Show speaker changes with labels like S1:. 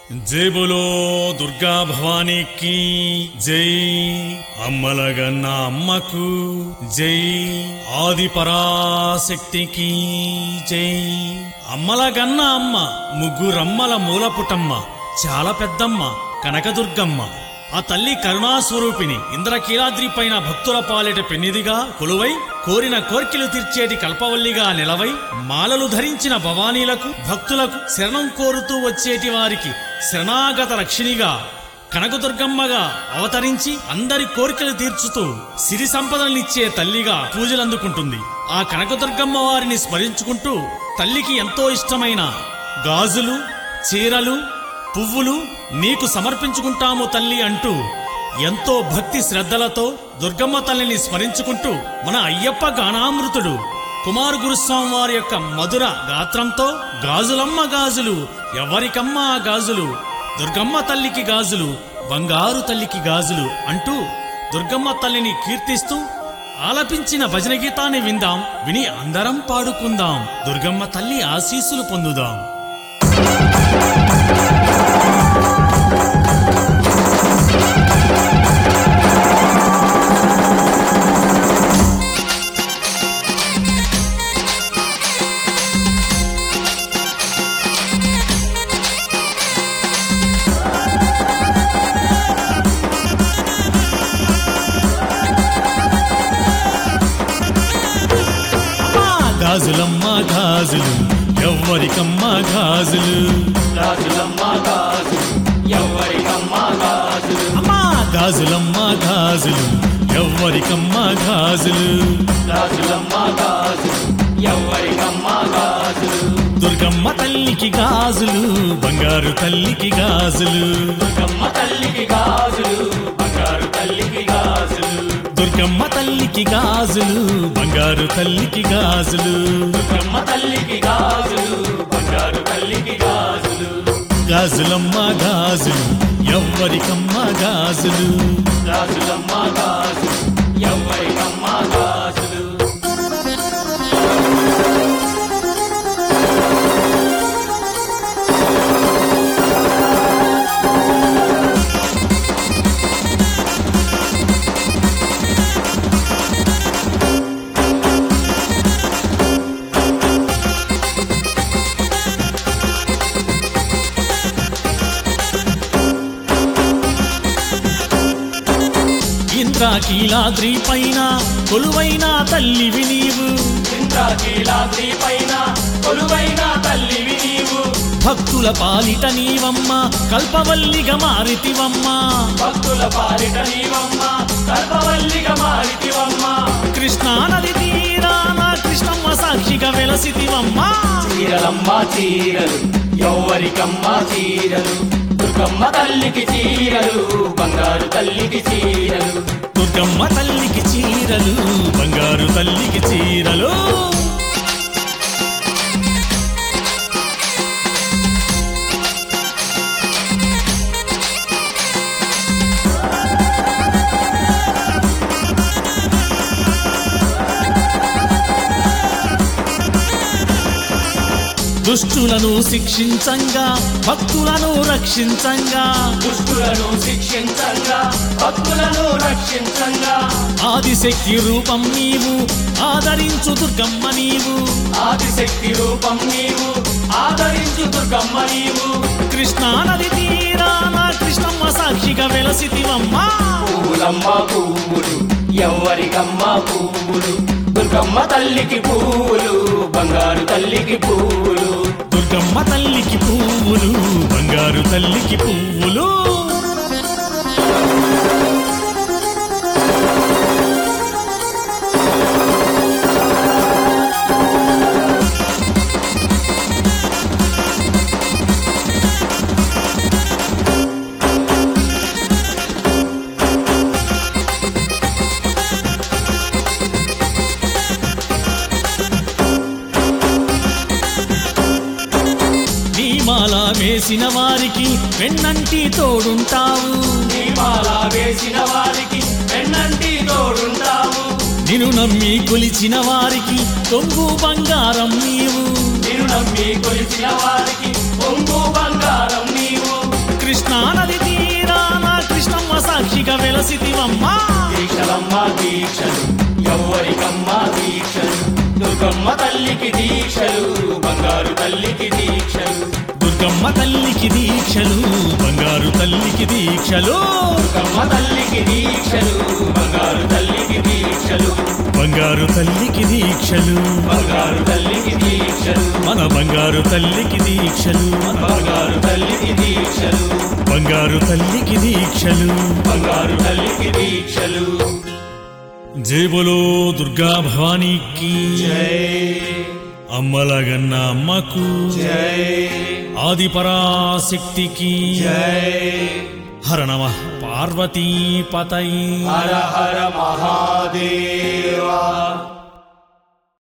S1: జై బోలో దుర్గా భవానీకి జై అమ్మలగన్న అమ్మకు జై ఆది పరాశక్తికి జై అమ్మలగన్న అమ్మ ముగ్గురమ్మల మూలపుటమ్మ చాలా పెద్దమ్మ కనకదుర్గమ్మ ఆ తల్లి కరుణాస్వరూపిణి ఇంద్రకీలాద్రి పైన భక్తుల పాలిట పెన్నిదిగా కొలువై కోరిన కోర్కెలు తీర్చేటి కల్పవల్లిగా నిలవై మాలలు ధరించిన భవానీలకు భక్తులకు శరణం కోరుతూ వచ్చేటి వారికి శరణాగత రక్షిణిగా కనకదుర్గమ్మగా అవతరించి అందరి కోరికలు తీర్చుతూ సిరి సంపదలనిచ్చే తల్లిగా పూజలందుకుంటుంది ఆ కనకదుర్గమ్మ వారిని స్మరించుకుంటూ తల్లికి ఎంతో ఇష్టమైన గాజులు చీరలు పువ్వులు నీకు సమర్పించుకుంటాము తల్లి అంటూ ఎంతో భక్తి శ్రద్ధలతో దుర్గమ్మ తల్లిని స్మరించుకుంటూ మన అయ్యప్ప గానామృతుడు కుమార్ గురుస్వామి వారి యొక్క మధుర గాత్రంతో గాజులమ్మ గాజులు ఎవరికమ్మ ఆ గాజులు దుర్గమ్మ తల్లికి గాజులు బంగారు తల్లికి గాజులు అంటూ దుర్గమ్మ తల్లిని కీర్తిస్తూ ఆలపించిన భజన గీతాన్ని విందాం విని అందరం పాడుకుందాం దుర్గమ్మ తల్లి ఆశీస్సులు పొందుదాం అమ్మా గాజులమ్మ గాజులు ఎవ్వరికమ్మ గాజులు
S2: గాజులమ్మ గాజులు ఎవరికమ్మ గాజులు
S1: అమ్మా గాజులమ్మ గాజులు ఎవ్వరికమ్మ గాజులు
S2: గాజులమ్మ గాజులు ఎవరికమ్మ గాజులు
S1: దుర్గమ్మ తల్లికి గాజులు బంగారు తల్లికి గాజులు
S2: దుర్గమ్మ తల్లికి గాజులు బంగారు తల్లికి గాజులు
S1: దుర్గమ్మ తల్లికి గాజులు బంగారు తల్లికి గాజులు
S2: దుర్గమ్మ తల్లికి గాజులు బంగారు తల్లికి గాజులు
S1: గాజులమ్మ గాజులు ఎవ్వరికమ్మ గాజులు
S2: గాజులమ్మ గాజులు ఎవరికమ్మ గాజులు
S1: ఇంద్రాకీలాద్రి పైన కొలువైన తల్లివి నీవు
S2: ఇంద్రాకీలాద్రి పైన కొలువైన తల్లివి నీవు
S1: భక్తుల పాలిట నీవమ్మ కల్పవల్లిగా మారితివమ్మ
S2: భక్తుల పాలిట నీవమ్మ కల్పవల్లిగా మారితివమ్మ
S1: కృష్ణా నది తీరాన కృష్ణమ్మ సాక్షిగా వెలసితివమ్మ
S2: చీరలమ్మ చీరలు ఎవ్వరికమ్మ చీరలు దుర్గమ్మ తల్లికి చీరలు బంగారు తల్లికి చీరలు
S1: దుర్గమ్మ తల్లికి చీరలు బంగారు తల్లికి చీరలు దుష్టులను శిక్షించంగా భక్తులను రక్షించంగా
S2: దుష్టులను శిక్షించంగా భక్తులను రక్షించంగా
S1: ఆదిశక్తి రూపం నీవు ఆదరించు దుర్గమ్మ నీవు
S2: ఆదిశక్తి రూపం నీవు ఆదరించు దుర్గమ్మ నీవు
S1: కృష్ణా నది తీరాన కృష్ణమ్మ సాక్షిగా వెలసితివమ్మ
S2: పువ్వులమ్మ పువ్వులు ఎవ్వరికమ్మ పువ్వులు దుర్గమ్మ తల్లికి పువ్వులు బంగారు తల్లికి పువ్వులు
S1: దుర్గమ్మ తల్లికి పువ్వులు బంగారు తల్లికి పువ్వులు నీ మాల వేసిన వారికి వెన్నంటి తోడుంటావు
S2: దీపాల వేసిన వారికి వెన్నంటి తోడుంటావు
S1: నిన్ను నమ్మి కొలిచిన వారికి తొంగు బంగారం నీవు
S2: నిన్ను నమ్మి కొలిచిన వారికి పొంగు బంగారం నీవు
S1: కృష్ణా నది తీరాన కృష్ణమ్మ సాక్షిగా వెలసితివమ్మా
S2: దీక్షలమ్మ దీక్షలు ఎవ్వరికమ్మ దీక్షలు దుర్గమ్మ తల్లికి దీక్షలు బంగారు తల్లికి దీక్షలు
S1: దుర్గమ్మ తల్లికి దీక్షలు బంగారు తల్లికి దీక్షలు
S2: దుర్గమ్మ తల్లికి దీక్షలు బంగారు తల్లికి దీక్షలు
S1: బంగారు తల్లికి దీక్షలు
S2: బంగారు తల్లికి దీక్షలు
S1: మన బంగారు తల్లికి దీక్షలు
S2: బంగారు తల్లికి దీక్షలు
S1: బంగారు తల్లికి దీక్షలు
S2: బంగారు తల్లికి దీక్షలు
S1: జేబులో దుర్గా భవానీకి
S2: జై
S1: అమ్మలగన్న అమ్మకు
S2: జై
S1: ఆది పరాశక్తికి
S2: జై
S1: హర నమ పార్వతీ పతై
S2: హర హర మహాదేవా